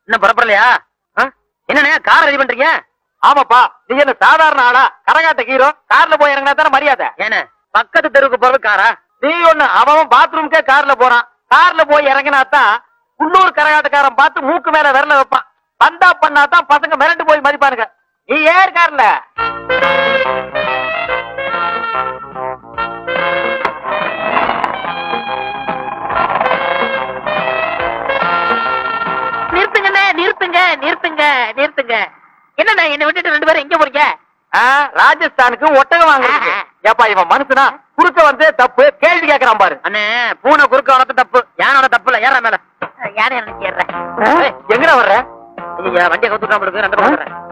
இன்னும் புறப்படலையா ஆ? என்னண்ணே car ready பண்றீங்க ஆமாப்பா நீ என்ன சாதாரண ஆளா கரகாட்ட ஹீரோ கார்ல போய் இறங்கினா தானே மரியாதை ஏண்ணே பக்கத்து தெருவுக்கு போறது காரா நீ ஒண்ணு அவன் பாத்ரூம்க்கே கார்ல போறான் கார்ல போய் இறங்கினா தான் உள்ளூர் கரகாட்டக்காரன் பார்த்து மூக்கு மேல விரல வைப்பான் வந்தா பண்ணா தான் பசங்க மிரண்டு போய் மதிப்பானுங்க நீ ஏர் கார்ல நிறுத்துங்கண்ணே நிறுத்துங்க நிறுத்துங்க நிறுத்துங்க என்னண்ணே என்னை விட்டுட்டு ரெண்டு பேரும் எங்க போறீங்க ஆ, ராஜஸ்தானுக்கு ஒட்டகம் வாங்குறதுக்கு ஏப்பா இவன் மனுஷனா குறுக்க வந்து தப்பு கேள்வி கேக்குறான் பாரு அண்ணே பூனை குறுக்க வளர்த்த தப்பு யானோட தப்பு இல்ல ஏற மேல யானை எனக்கு ஏறுறேன் ஏய், எங்கடா வர்ற ஐயா வண்டியை கவுத்துட்டாம இருக்கு ரெண்டு பக்கம் வர்றேன்.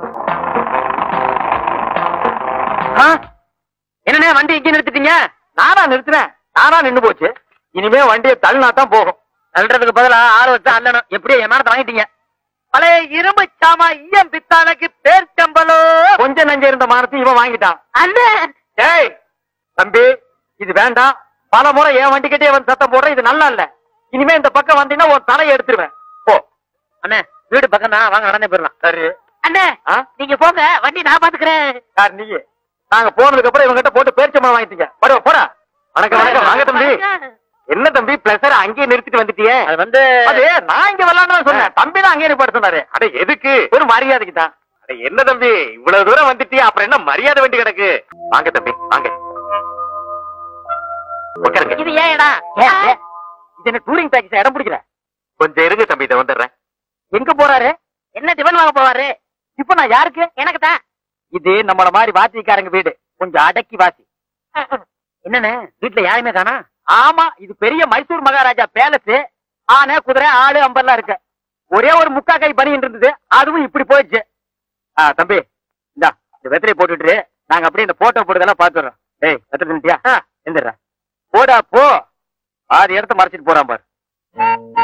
ஆ? என்னண்ணே வண்டி இங்க நிறுத்திட்டீங்க நானா நிறுத்தினேன் நானா நின்னு போச்சு இனிமே வண்டியை தள்ளினா தான் போகும் அல்றதுக்கு பதிலா ஆறு வச்சு அல்லணும் எப்படி என் மேலத்தை வாங்கிட்டீங்க பழைய இரும்பு சாமா ஈயம் பித்தானுக்கு பேர் சம்பளோ கொஞ்சம் நஞ்ச இருந்த மானத்தை இவன் வாங்கிட்டான் அண்ணன் டேய் தம்பி இது வேண்டாம் பல முறை என் வண்டிக்கிட்டே வந்து சத்தம் போடுற இது நல்லா இல்ல இனிமே இந்த பக்கம் வந்தீங்கன்னா ஒரு தலையை எடுத்துருவேன் போ அண்ணே வீடு பக்கம் தான் வாங்க நடந்தே போயிடலாம் சரி அண்ணே ஆ? நீங்க போங்க வண்டி நான் பாத்துக்கிறேன் யார் நீ நாங்க போனதுக்கு அப்புறம் இவங்க கிட்ட போட்டு பேரிச்சம்பளம் வாங்கிட்டீங்க போட போடா வணக்கம் வணக்கம் வாங்க தம்பி என்ன தம்பி பிளஸர் அங்கேயே நிறுத்திட்டு வந்துட்டியே அது வந்து அது நான் இங்க விளையாண்டு சொன்னேன் தம்பி தான் அங்கேயே நிப்பாட்ட சொன்னாரு அட எதுக்கு ஒரு மரியாதைக்கு தான் அட என்ன தம்பி இவ்வளவு தூரம் வந்துட்டியா அப்புறம் என்ன மரியாதை வேண்டி கிடக்கு வாங்க தம்பி வாங்க உட்காருங்க இது ஏன் இடம் இது என்ன டூரிங் பேக்கேஜ் இடம் பிடிக்கல கொஞ்சம் இருங்க தம்பி இதை வந்துடுறேன் எங்க போறாரு என்ன டிபன் வாங்க போவாரு இப்ப நான் யாருக்கு எனக்கு தான் இது நம்மள மாதிரி வாத்திக்காரங்க வீடு கொஞ்சம் அடக்கி வாசி என்னண்ணே வீட்டுல யாருமே காணா ஆமா இது பெரிய மைசூர் மகாராஜா பேலஸ் ஆனை குதிரை ஆடு அம்பெல்லாம் இருக்கு ஒரே ஒரு முக்கா கை பனின்னு இருந்தது அதுவும் இப்படி போயிடுச்சு ஆ, தம்பி இந்தா இந்த வெத்தலையை போட்டுட்டு நாங்க அப்படியே இந்த போட்டோ போட்டதெல்லாம் பாத்துறோம் ஏய் வெத்தலை தின்னுட்டியா எந்திரா போடா போ ஆறு இடத்த மறைச்சிட்டு போறான் பாரு